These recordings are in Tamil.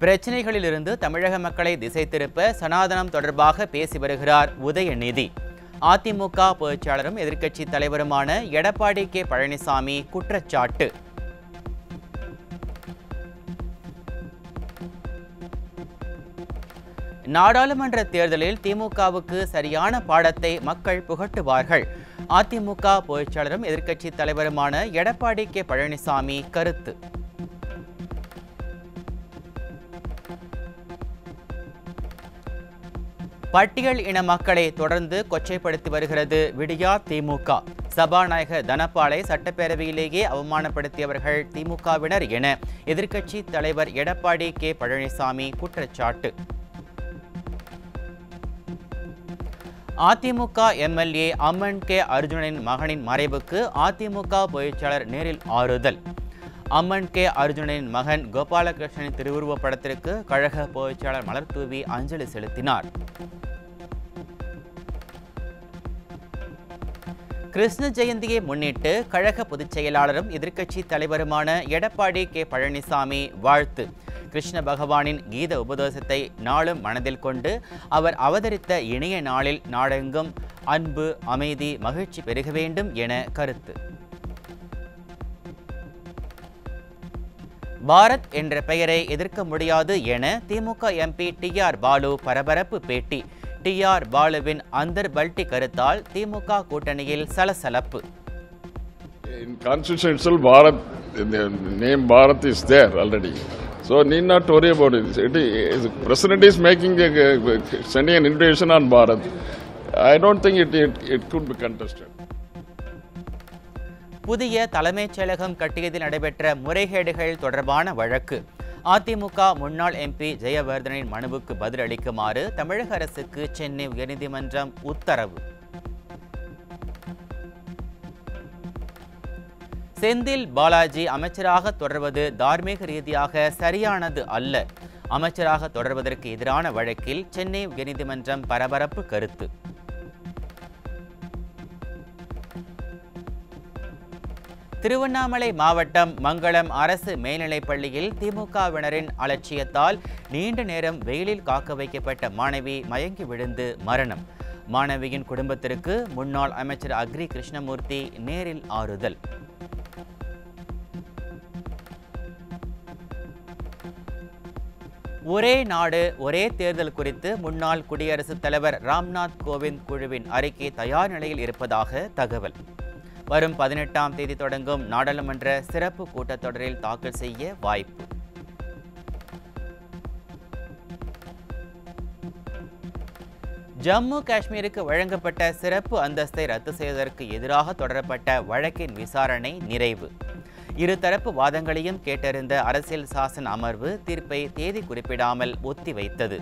பிரச்சனைகளிலிருந்து தமிழக மக்களை திசை திருப்ப சனாதனம் தொடர்பாக பேசி வருகிறார் உதயநிதி அதிமுக பொதுச்செயலாளரும் எதிர்க்கட்சி தலைவருமான எடப்பாடி கே பழனிசாமி குற்றச்சாட்டு நாடாளுமன்ற தேர்தலில் திமுகவுக்கு சரியான பாடத்தை மக்கள் புகட்டுவார்கள் அதிமுக பொதுச்செயலாளரும் எதிர்க்கட்சி தலைவருமான எடப்பாடி கே பழனிசாமி கருத்து பட்டியல் இன மக்களை தொடர்ந்து கொச்சைப்படுத்தி வருகிறது விடியா திமுக சபாநாயகர் தனபாலை சட்டப்பேரவையிலேயே அவமானப்படுத்தியவர்கள் திமுகவினர் என எதிர்க்கட்சி தலைவர் எடப்பாடி கே பழனிசாமி குற்றச்சாட்டு அதிமுக எம்எல்ஏ அம்மன் கே அர்ஜுனனின் மகனின் மறைவுக்கு அதிமுக பொதுச்செயலாளர் நேரில் ஆறுதல் அம்மன் கே அர்ஜுனனின் மகன் கோபாலகிருஷ்ணனின் திருவுருவப் படத்திற்கு கழக பொதுச்செயலாளர் மலர் தூவி அஞ்சலி செலுத்தினார் கிருஷ்ண ஜெயந்தியை முன்னிட்டு கழக பொதுச் செயலாளரும் எதிர்க்கட்சி தலைவருமான எடப்பாடி கே பழனிசாமி வாழ்த்து கிருஷ்ண பகவானின் கீத உபதேசத்தை நாளும் மனதில் கொண்டு அவர் அவதரித்த இணைய நாளில் நாடெங்கும் அன்பு அமைதி மகிழ்ச்சி பெருக வேண்டும் என கருத்து பாரத் என்ற பெயரை எதிர்க்க முடியாது என DMK MP T R Baalu பரபரப்பு பேட்டி டி ஆர் பாலுவின் அந்தர் பல்டி கருத்தால் திமுக கூட்டணியில் சலசலப்பு In constitution itself, Bharat, the name Bharat is there already. So need not worry about it. it is, the president is making a, sending an invitation on Bharat. I don't think it, it, it could be contested. புதிய தலைமைச் செயலகம் கட்டியதில் நடைபெற்ற முறைகேடுகள் தொடர்பான வழக்கு அதிமுக முன்னாள் எம்பி ஜெயவர்தனின் மனுவுக்கு பதிலளிக்குமாறு தமிழக அரசுக்கு சென்னை உயர்நீதிமன்றம் உத்தரவு செந்தில் பாலாஜி அமைச்சராக தொடர்வது தார்மீக ரீதியாக சரியானது அல்ல அமைச்சராக தொடர்வதற்கு எதிரான வழக்கில் சென்னை உயர்நீதிமன்றம் பரபரப்பு கருத்து திருவண்ணாமலை மாவட்டம் மங்களம் அரசு மேல்நிலைப் பள்ளியில் திமுகவினரின் அலட்சியத்தால் நீண்ட நேரம் வெயிலில் காக்க வைக்கப்பட்ட மாணவி மயங்கி விழுந்து மரணம் மாணவியின் குடும்பத்திற்கு முன்னாள் அமைச்சர் அக்ரி கிருஷ்ணமூர்த்தி நேரில் ஆறுதல் ஒரே நாடு ஒரே தேர்தல் குறித்து முன்னாள் குடியரசுத் தலைவர் ராம்நாத் கோவிந்த் குழுவின் அறிக்கை தயார் நிலையில் இருப்பதாக தகவல் வரும் பதினெட்டாம் தேதி தொடங்கும் நாடாளுமன்ற சிறப்பு கூட்டத்தொடரில் தாக்கல் செய்ய வாய்ப்பு ஜம்மு காஷ்மீருக்கு வழங்கப்பட்ட சிறப்பு அந்தஸ்தை ரத்து செய்வதற்கு எதிராக தொடரப்பட்ட வழக்கின் விசாரணை நிறைவு இருதரப்பு வாதங்களையும் கேட்டறிந்த அரசியல் சாசன அமர்வு தீர்ப்பை தேதி குறிப்பிடாமல் ஒத்திவைத்தது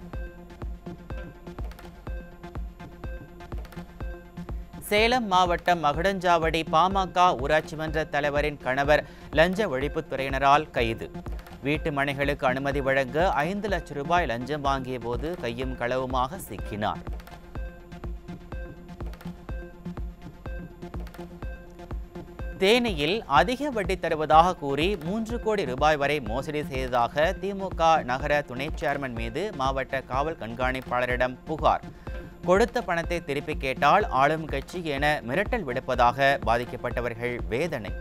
சேலம் மாவட்டம் மகுடஞ்சாவடி பாமக ஊராட்சி மன்ற தலைவரின் கணவர் லஞ்ச ஒழிப்புத்துறையினரால் கைது வீட்டு மனைகளுக்கு அனுமதி வழங்க ஐந்து லட்சம் ரூபாய் லஞ்சம் வாங்கிய போது கையும் களவுமாக சிக்கினார் தேனியில் அதிக வட்டி தருவதாக கூறி மூன்று கோடி ரூபாய் வரை மோசடி செய்ததாக திமுக நகர துணை சேர்மன் மீது மாவட்ட காவல் கண்காணிப்பாளரிடம் புகார் கொடுத்த பணத்தை திருப்பி கேட்டால் ஆளும் கட்சி என மிரட்டல் விடுப்பதாக பாதிக்கப்பட்டவர்கள் வேதனை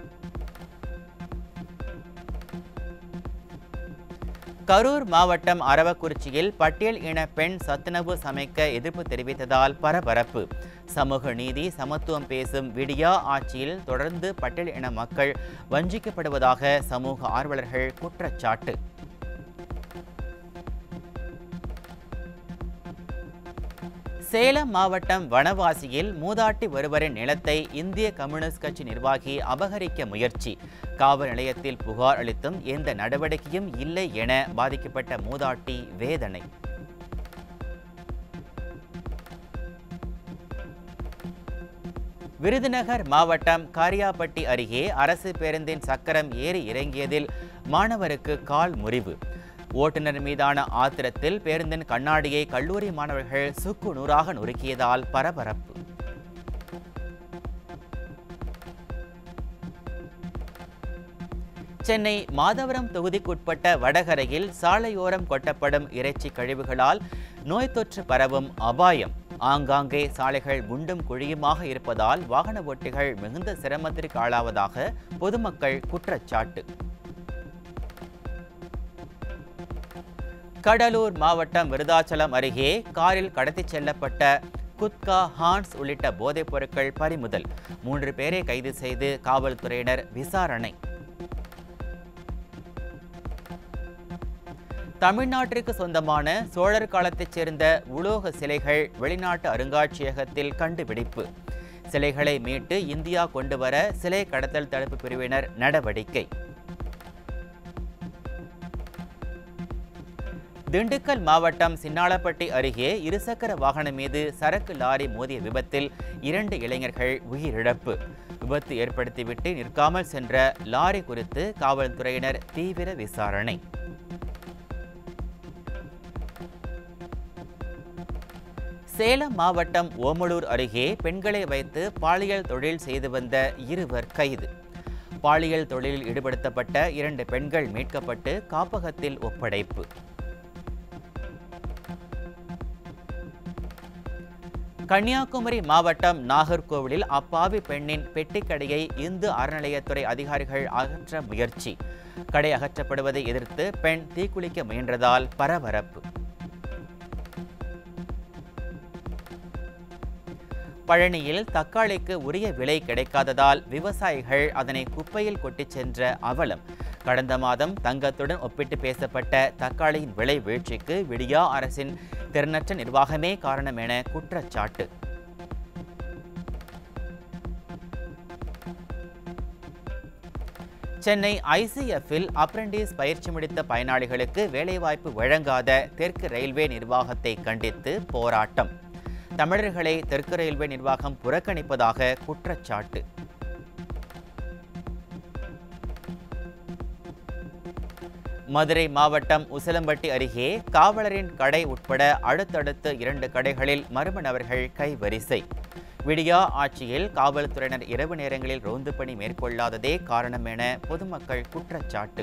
கரூர் மாவட்டம் அரவக்குறிச்சியில் பட்டியல் இன பெண் சத்துணவு சமைக்க எதிர்ப்பு தெரிவித்ததால் பரபரப்பு சமூக நீதி சமத்துவம் பேசும் விடியா ஆட்சியில் தொடர்ந்து பட்டியல் இன மக்கள் வஞ்சிக்கப்படுவதாக சமூக ஆர்வலர்கள் குற்றச்சாட்டு சேலம் மாவட்டம் வனவாசியில் மூதாட்டி ஒருவரின் நிலத்தை இந்திய கம்யூனிஸ்ட் கட்சி நிர்வாகி அபகரிக்க முயற்சி காவல் நிலையத்தில் புகார் அளித்தும் எந்த நடவடிக்கையும் இல்லை என பாதிக்கப்பட்ட மூதாட்டி வேதனை விருதுநகர் மாவட்டம் காரியாபட்டி அருகே அரசு பேருந்தின் சக்கரம் ஏறி இறங்கியதில் மாணவருக்கு கால் முறிவு ஓட்டுநர் மீதான ஆத்திரத்தில் பேருந்தின் கண்ணாடியை கல்லூரி மாணவர்கள் சுக்கு நூறாக நொறுக்கியதால் பரபரப்பு சென்னை மாதவரம் தொகுதிக்குட்பட்ட வடகரையில் சாலையோரம் கொட்டப்படும் இறைச்சி கழிவுகளால் நோய் தொற்று பரவும் அபாயம் ஆங்காங்கே சாலைகள் குண்டும் குழியுமாக இருப்பதால் வாகன ஓட்டிகள் மிகுந்த சிரமத்திற்கு ஆளாவதாக பொதுமக்கள் குற்றச்சாட்டு கடலூர் மாவட்டம் விருதாச்சலம் அருகே காரில் கடத்திச் செல்லப்பட்ட குத்கா ஹான்ஸ் உள்ளிட்ட போதைப் பொருட்கள் பறிமுதல் மூன்று பேரை கைது செய்து காவல்துறையினர் விசாரணை தமிழ்நாட்டிற்கு சொந்தமான சோழர் காலத்தைச் சேர்ந்த உலோக சிலைகள் வெளிநாட்டு அருங்காட்சியகத்தில் கண்டுபிடிப்பு சிலைகளை மீட்டு இந்தியா கொண்டுவர சிலை கடத்தல் தடுப்பு பிரிவினர் நடவடிக்கை திண்டுக்கல் மாவட்டம் சின்னாளப்பட்டி அருகே இருசக்கர வாகனம் மீது சரக்கு லாரி மோதிய விபத்தில் இரண்டு இளைஞர்கள் உயிரிழப்பு விபத்து ஏற்படுத்திவிட்டு நிற்காமல் சென்ற லாரி குறித்து காவல்துறையினர் தீவிர விசாரணை சேலம் மாவட்டம் ஓமலூர் அருகே பெண்களை வைத்து பாலியல் தொழில் செய்து வந்த இருவர் கைது பாலியல் தொழிலில் ஈடுபடுத்தப்பட்ட இரண்டு பெண்கள் மீட்கப்பட்டு காப்பகத்தில் ஒப்படைப்பு கன்னியாகுமரி மாவட்டம் நாகர்கோவிலில் அப்பாவி பெண்ணின் பெட்டிக்கடையை இந்து அறநிலையத்துறை அதிகாரிகள் அகற்ற முயற்சி கடை அகற்றப்படுவதை எதிர்த்து பெண் தீக்குளிக்க முயன்றதால் பரபரப்பு பழனியில் தக்காளிக்கு உரிய விலை கிடைக்காததால் விவசாயிகள் அதனை குப்பையில் கொட்டிச் சென்ற அவலம் கடந்த மாதம் தங்கத்துடன் ஒப்பிட்டு பேசப்பட்ட தக்காளியின் விலை வீழ்ச்சிக்கு விடியா அரசின் திறனற்ற நிர்வாகமே காரணம் என குற்றச்சாட்டு சென்னை ஐசிஎஃப்பில் அப்ரெண்டிஸ் பயிற்சி முடித்த பயனாளிகளுக்கு வேலைவாய்ப்பு வழங்காத தெற்கு ரயில்வே நிர்வாகத்தை கண்டித்து போராட்டம் தமிழர்களை தெற்கு ரயில்வே நிர்வாகம் புறக்கணிப்பதாக குற்றச்சாட்டு மதுரை மாவட்டம் உசிலம்பட்டி அருகே காவலரின் கடை உட்பட அடுத்தடுத்து இரண்டு கடைகளில் மர்ம நபர்கள் கைவரிசை விடியா ஆட்சியில் காவல்துறையினர் இரவு நேரங்களில் ரோந்து பணி மேற்கொள்ளாததே காரணம் என பொதுமக்கள் குற்றச்சாட்டு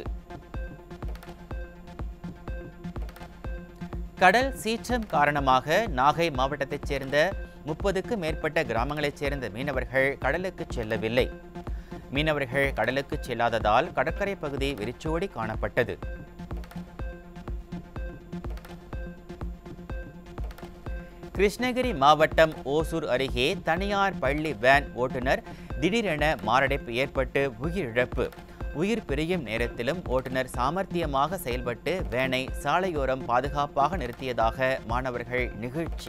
கடல் சீற்றம் காரணமாக நாகை மாவட்டத்தைச் சேர்ந்த முப்பதுக்கும் மேற்பட்ட கிராமங்களைச் சேர்ந்த மீனவர்கள் கடலுக்கு செல்லவில்லை மீனவர்கள் கடலுக்கு செல்லாததால் கடற்கரை பகுதி வெறிச்சோடி காணப்பட்டது கிருஷ்ணகிரி மாவட்டம் ஓசூர் அருகே தனியார் பள்ளி வேன் ஓட்டுநர் திடீரென மாரடைப்பு ஏற்பட்டு உயிரிழப்பு உயிர் பிரியும் நேரத்திலும் ஓட்டுநர் சாமர்த்தியமாக செயல்பட்டு வேனை சாலையோரம் பாதுகாப்பாக நிறுத்தியதாக மாணவர்கள் நிகழ்ச்சி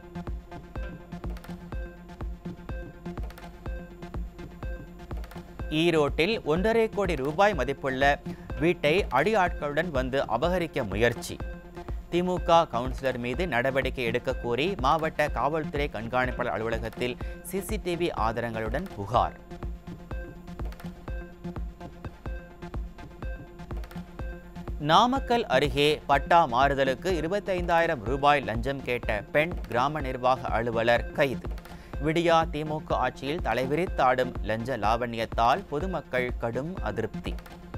ஈரோட்டில் ஒன்றரை கோடி ரூபாய் மதிப்புள்ள வீட்டை அடியாட்களுடன் வந்து அபகரிக்க முயற்சி திமுக கவுன்சிலர் மீது நடவடிக்கை எடுக்க கோரி மாவட்ட காவல்துறை கண்காணிப்பாளர் அலுவலகத்தில் சிசிடிவி ஆதாரங்களுடன் புகார் நாமக்கல் அருகே பட்டா மாறுதலுக்கு இருபத்தைந்தாயிரம் ரூபாய் லஞ்சம் கேட்ட பெண் கிராம நிர்வாக அலுவலர் கைது விடியா திமுக ஆட்சியில் தலைவிரித்தாடும் லஞ்ச லாவண்யத்தால் பொதுமக்கள் கடும் அதிருப்தி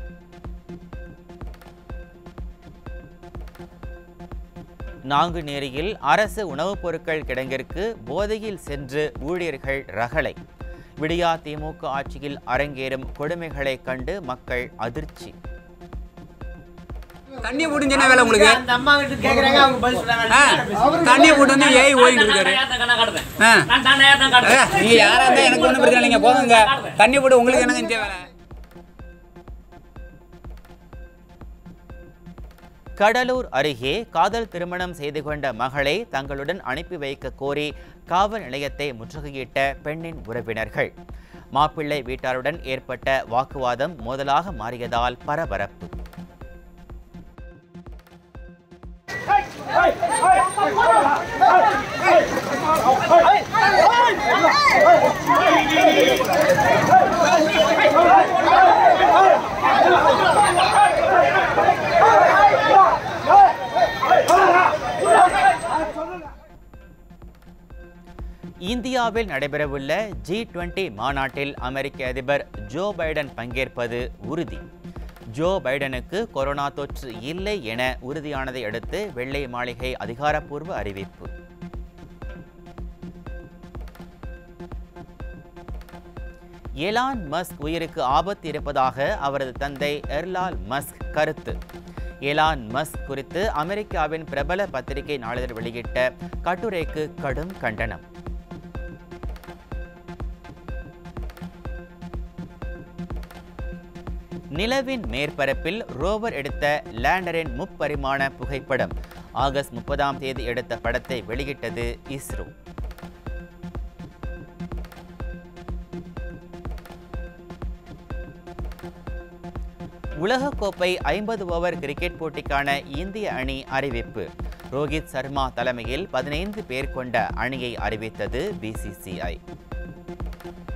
நாங்குநேரியில் அரசு உணவுப் பொருட்கள் கிடங்கிற்கு போதையில் சென்று ஊழியர்கள் ரகளை விடியா திமுக ஆட்சியில் அரங்கேறும் கொடுமைகளை கண்டு மக்கள் அதிர்ச்சி தண்ணியை போட்டு என்ன வேலை உங்களுக்கு அந்த அம்மா கிட்ட கேக்குறாங்க அவங்க பதில் சொல்றாங்க ஆ, தண்ணியை போட்டு வந்து ஏய் ஓய்வு இருக்காரு ஆ. ஆ, நீங்க யாரா இருந்தா எனக்கு ஒண்ணும் பிரச்சனை இல்லைங்க போங்க தண்ணி போட்டு உங்களுக்கு என்னங்க இந்த வேலை கடலூர் அருகே காதல் திருமணம் செய்து கொண்ட மகளை தங்களுடன் அனுப்பி வைக்க கோரி காவல் நிலையத்தை முற்றுகையிட்ட பெண்ணின் உறவினர்கள் மாப்பிள்ளை வீட்டாருடன் ஏற்பட்ட வாக்குவாதம் மோதலாக மாறியதால் பரபரப்பு இந்தியாவில் நடைபெறவுள்ள ஜி டுவெண்டி மாநாட்டில் அமெரிக்க அதிபர் ஜோ பைடன் பங்கேற்பது உறுதி ஜோ பைடனுக்கு கொரோனா தொற்று இல்லை என உறுதியானதை அடுத்து வெள்ளை மாளிகை அதிகாரப்பூர்வ அறிவிப்பு எலான் மஸ்க் உயிருக்கு ஆபத்து இருப்பதாக அவரது தந்தை எர்லால் மஸ்க் கருத்து எலான் மஸ்க் குறித்து அமெரிக்காவின் பிரபல பத்திரிகை நாளிதழ் வெளியிட்ட கட்டுரைக்கு கடும் கண்டனம் நிலவின் மேற்பரப்பில் ரோவர் எடுத்த லேண்டரின் முப்பரிமாண புகைப்படம் ஆகஸ்ட் முப்பதாம் தேதி எடுத்த படத்தை வெளியிட்டது இஸ்ரோ உலகக்கோப்பை ஐம்பது ஓவர் கிரிக்கெட் போட்டிக்கான இந்திய அணி அறிவிப்பு ரோஹித் சர்மா தலைமையில் பதினைந்து பேர் கொண்ட அணியை அறிவித்தது பிசிசிஐ